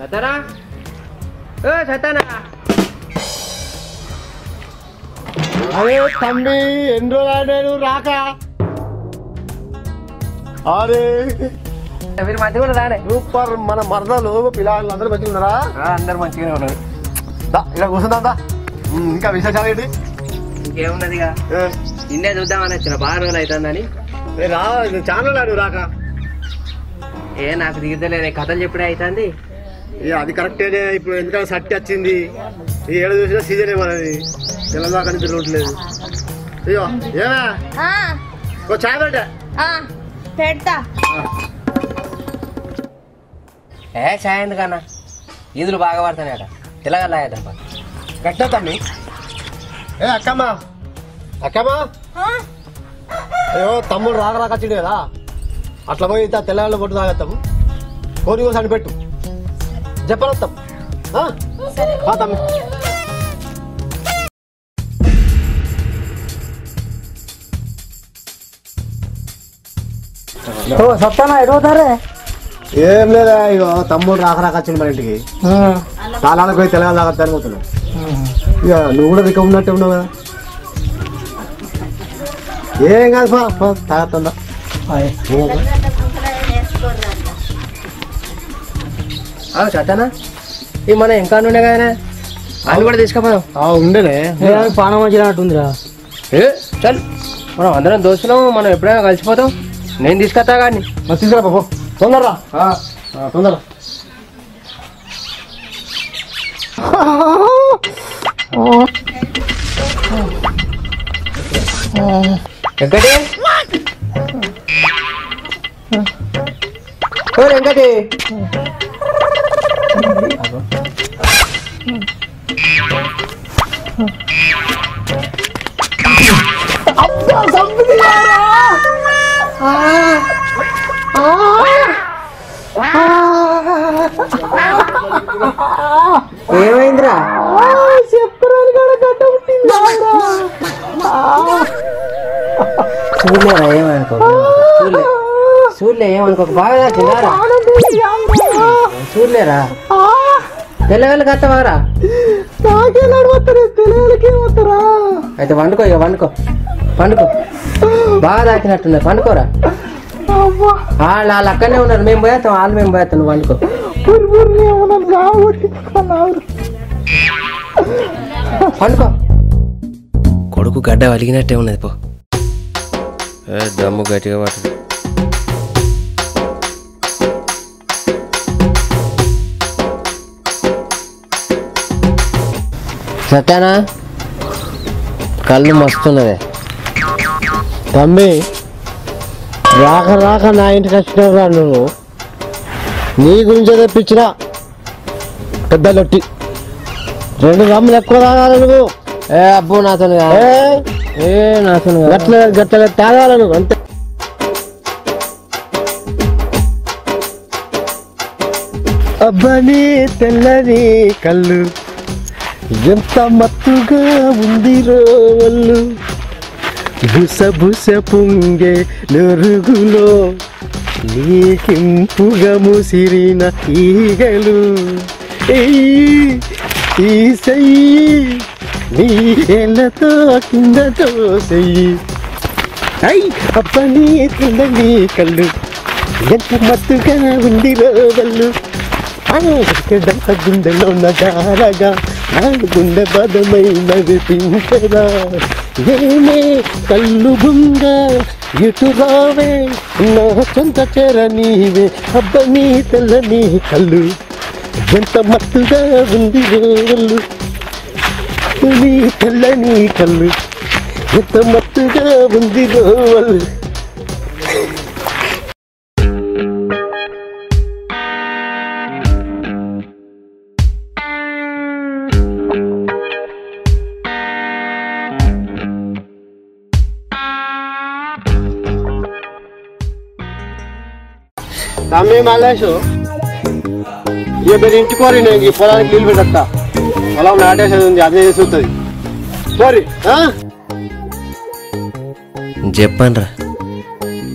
సతానా ఏ సతానా అరే తమ్మి ఎన్ని రోజులు నేను రాక అరే మీరు మంచిగా కూడా రానే సూపర్ మన మరదలు పిల్లలు అందరూ మంచిగా ఉన్నారా అందరు మంచిగానే ఉన్నారు దా ఇలా కూర్చుందాం దా ఉమ్, ఇంకా విశేషాలు ఏంటి ఇంకేమున్నదిగా ఏ, నిన్నే చూద్దామని వచ్చిన బాగా రోజులు అవుతుందని ఏ రా ఇది ఛానల్ నువ్వు రాక ఏ నాకు దిగుతలే కథలు చెప్పుడే అవుతుంది ఏ, అది కరెక్టేనే ఇప్పుడు ఎందుకంటే సట్టి వచ్చింది ఈ ఏడు చూసినా సీజనే మనది తెల్లదాకా నుంచి ఉండలేదు అయ్యో ఏమే ఆ, ఓ చాయ్ పెట్టే ఆ, పెడతా ఏ చాయ్ ఎందుకన్నా ఈదులు బాగా పడతాయి తెల్లగల్లాయదప్ప కట్ట తమ్మి ఏ అక్కమ్మా అక్కమ్మా ఆ, అయ్యో తమ్ముడు రాక రాక వచ్చిండు కదా అట్లా పోయి ఇట్లా తెల్లవాళ్ళు పొట్టు తాగేస్తాము కోరి కోసం పెట్టు చెప్పనొస్తాం ఆ? ఆ తమ్మి సత్తానా ఎడవుతారే ఏం లేదా ఇగో తమ్ముడు రాక రాక వచ్చిండు మన ఇంటికి తాళాలకు పోయి తెలంగాణ దాకా తిరుగుతున్నావు ఇక నువ్వు కూడా రిక ఉన్నట్టే ఉన్నావు కదా ఏం కాదు పా, పా తాగుతుందా సతానా ఈ మన ఇంకా ఉండే కదా వాళ్ళు కూడా తీసుకుపోదాం ఉండేనే పానం వచ్చినట్టుందిరా ఏ చల్ మనం అందరం దోస్తులం మనం ఎప్పుడైనా కలిసిపోతాం నేను తీసుకొస్తా కానీ మరి తీసుకురా బాబు తొందరరా ఆ, తొందర వెంకటి ఓ వెంకటి ఏమైందిరా చూడలేరా ఏమనుకో చూడలే చూడలే ఏమనుకో బాగా తిన్నారా చూడలేరా తెల్లవాళ్ళు కత్తవారా అయితే వండుకో ఇక వండుకో పండుకో బాగా తాకినట్టున్నారు పండుకోరా వాళ్ళు వాళ్ళు అక్కడనే ఉన్నారు మేము పోయేస్తాం వాళ్ళు మేము పోయేస్తాం నువ్వు వండుకో పండుకో కొడుకు గడ్డ వలిగినట్టే ఉన్నది పో దమ్ము గట్టిగా పట్టు సత్యానా కళ్ళు మస్తున్నదే తమ్మి రాక రాక నా ఇంటికి వచ్చినరా నువ్వు నీ గురించి తెప్పించిన పెద్ద లొట్టి రెండు రమ్ములు ఎక్కువ తాగాలి నువ్వు ఏ అబ్బో నాతో కాదు. ఏ, ఏ నాతో కాదు. గట్ల గట్ల తాగాలి నువ్వు అంతే అబ్బని తెల్లని కళ్ళు ఎంత మత్తుగా ఉంది రోవళ్ళు బుస బుస పుంగే నొరుగులో నీకింపుగా ముసిరిన ఈగలు ఏయ్, ఈ సెయ్యి నీ ఏళ్ళతో కిందతో సెయ్యి ఐ అప్పని తెల్లని కళ్ళు ఎంత మత్తుగా ఉంది రోవళ్ళు ఇక్కడ గుండెలో నగారగా నా గుండె బదమైనది పించరా ఏమే కళ్ళు బుంగ ఇటు రావే నా సొంత చెర నీవే అబ్బ నీ తెల్లని కళ్ళు ఎంత మత్తుగా ఉంది రోళ్ళు నీ తెల్లని కళ్ళు ఎంత మత్తుగా ఉంది రోళ్ళు తమ్మి మల్లేషు ఇక మీరు ఇంటి కోరి నేను ఈ పొలానికి నీళ్ళు పెట్టా పొలం నాటేసేది ఉంది అదే చేస్తుంది కోరి ఆ? చెప్పండ్రా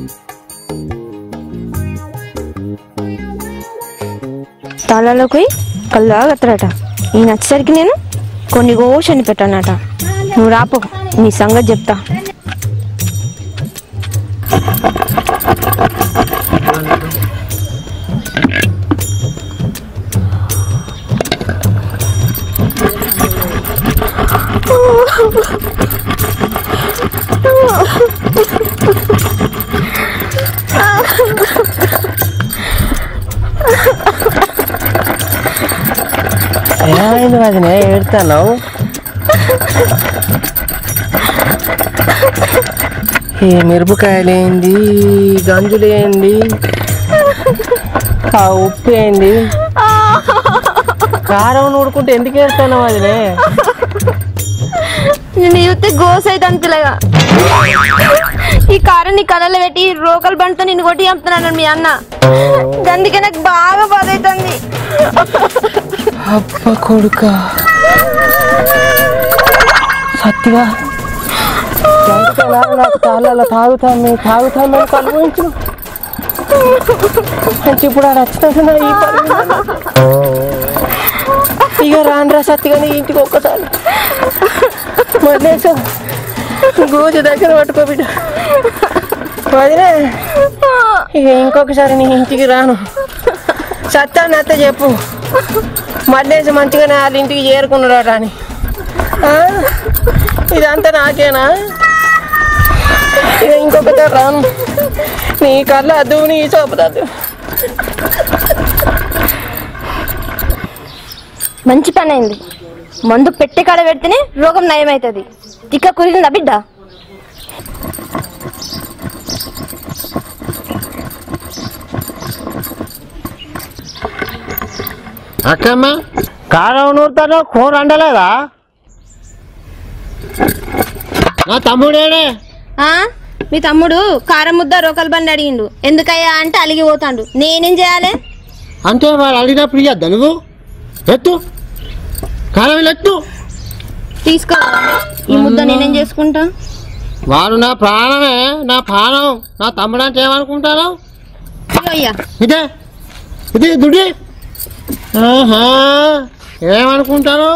తాళాలకు పోయి కళ్ళు తాగత్తరట ఈయన వచ్చేసరికి నేను కొన్ని గోషని పెట్టానట నువ్వు రాపో నీ సంగతి చెప్తా ఏమైంది వదిన ఏడుతాను ఈ మిరపకాయలు ఏంది ఈ గంజులు ఏంది ఆ ఉప్పు ఏంది కారం నూడుకుంటే ఎందుకు వేస్తాను వదిలే నేను చూస్తే గోస్ అయితే అంతలేగా ఈ కారం నీ కళ్ళలో పెట్టి రోకల్ బండితో నిన్ను కొట్టి చంపుతున్నాను మీ అన్న అందుకే నాకు బాగా బాధ అవుతుంది అబ్బ కొడుక సత్తిగా నాకు తాళాల తాగుతాను తాగుతాను కనుగొంచు అంటే ఇప్పుడు ఆడ వచ్చిన ఈ పని ఇక రానురా సత్తిగా నీ ఇంటికి ఒక్కసారి మళ్ళేసా గోజు దగ్గర పట్టుకో బిడ్డ వదిలే ఇక ఇంకొకసారి నీ ఇంటికి రాను సత్తా నాతో చెప్పు మళ్ళేసి మంచిగానే వాళ్ళ ఇంటికి చేరుకున్నాడట అని ఆ? ఇదంతా నాకేనా ఇక ఇంకొకసారి రాను నీ కళ్ళ అద్దు నీ చూపుతాదు మంచి పని అయింది మందు పెట్టే కాడ పెడితేనే రోగం నయమవుతుంది తిక్క కుదిరిందా బిడ్డ అక్కమ్మ కారం నూరుతాను కూర అండలేదా నా తమ్ముడేడే ఆ మీ తమ్ముడు కారం ముద్ద రోకల్ బండి అడిగిండు ఎందుకయ్యా అంటే అలిగి పోతాండు నేనేం చేయాలి అంటే వాడు అడిగినప్పుడు ఇయ్యద్దా నువ్వు ఎత్తు కారం ఇలా ఎత్తు తీసుకో ఈ ముద్ద నేనేం చేసుకుంటా వాడు నా ప్రాణమే నా ప్రాణం నా తమ్ముడు అంటే ఏమనుకుంటాను ఇదిగో అయ్యా ఇదే ఇది దుడి ఆహా ఏమనుకుంటాను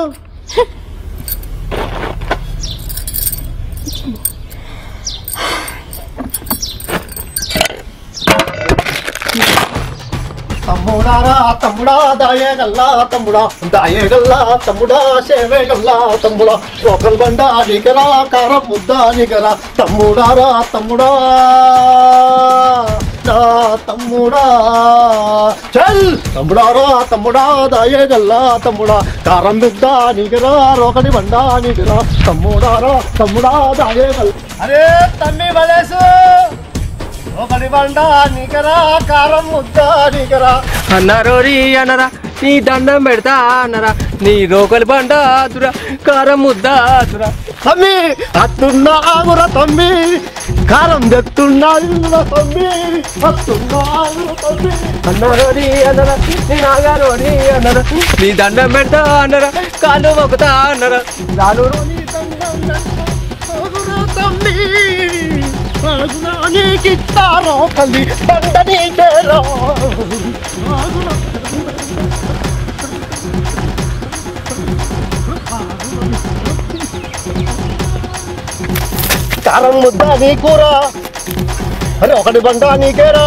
తమ్ముడారా తమ్ముడా దాయేగల్లా తమ్ముడా దాయేగల్లా తమ్ముడా సేవేగల్లా తమ్ముడా ఒకల్ బండ నిగరా కారం ముద్ద నిగరా తమ్ముడారా తమ్ముడా నా తమ్ముడా చల్ తమ్ముడారా తమ్ముడా దాయేగల్లా తమ్ముడా కారం ముద్ద నిగరా రోకడి బండ నిగరా తమ్ముడారా తమ్ముడా దాయేగల్ అరే తమ్మి వలేసు ఒకటి బండ నికరా కారం ముద్ద నికరా అన్నారో రీ అన్నరా నీ దండం పెడతా అన్నరా నీ రోకలి బండ ఆతురా కారం ముద్ద ఆతురా తమ్మి అత్తున్నాగుర తమ్మి కారం తెత్తున్నాగుర తమ్మి అత్తున్నాగుర తమ్మి అన్నారో రీ అన్నరా నీ నాగారో రీ అన్నరా నీ దండం పెడతా అన్నరా కాళ్ళు మొక్కుతా అన్నరా రానురు నీ దండం ఆగుర తమ్మి ఆగుర నీకిస్తారో కలి బండ నీకేరా ఆగుర కారం ముద్ద నీ కూర అరే ఒకటి బండ నీకేరా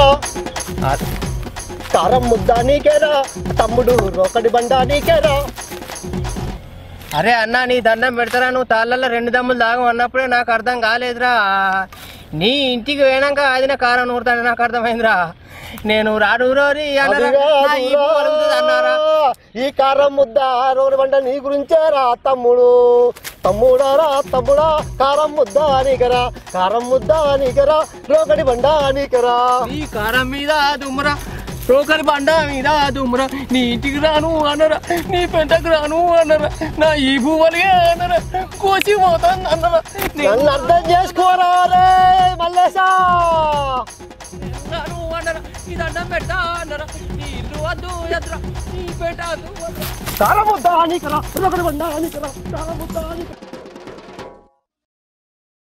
కారం ముద్ద నీకేరా తమ్ముడు ఒకటి బండ నీకేరా అరే అన్న నీ దండం పెడతారా నువ్వు తాళ్ళల్లో రెండు దమ్ములు దాగం అన్నప్పుడే నాకు అర్థం కాలేదురా నీ ఇంటికి పోయినాక అది నా కారం నూరుతాడు నాకు అర్థమైందిరా నేను రాడూరోరి అన్నరా అదిగా, నా ఈ అదిగా. పలుకుతుంది అన్నారా ఈ కారం ముద్ద రోడ్డు బండ నీ గురించే రా తమ్ముడు తమ్ముడా రా తమ్ముడా కారం ముద్ద నీకరా కారం ముద్ద నీకరా రోగడి బండ నీకరా నీ కారం మీద దుమ్మరా రోకలి బండ మీద దుమ్మరా నీ ఇంటికి రాను అన్నరా నీ పెంటకు రాను అన్నరా నా ఈ భూవలిగే అన్నరా కోసి పోతాను అన్నరా నన్ను అర్థం చేసుకోరా రే మల్లేశా రాను అన్నరా నీ దండం పెడతా అన్నరా నీ ఇల్లు వద్దు ఎదురా నీ పేట వద్దు కారం ముద్ద నీకరా రోగడి బండ నీకరా కారం ముద్ద నీకరా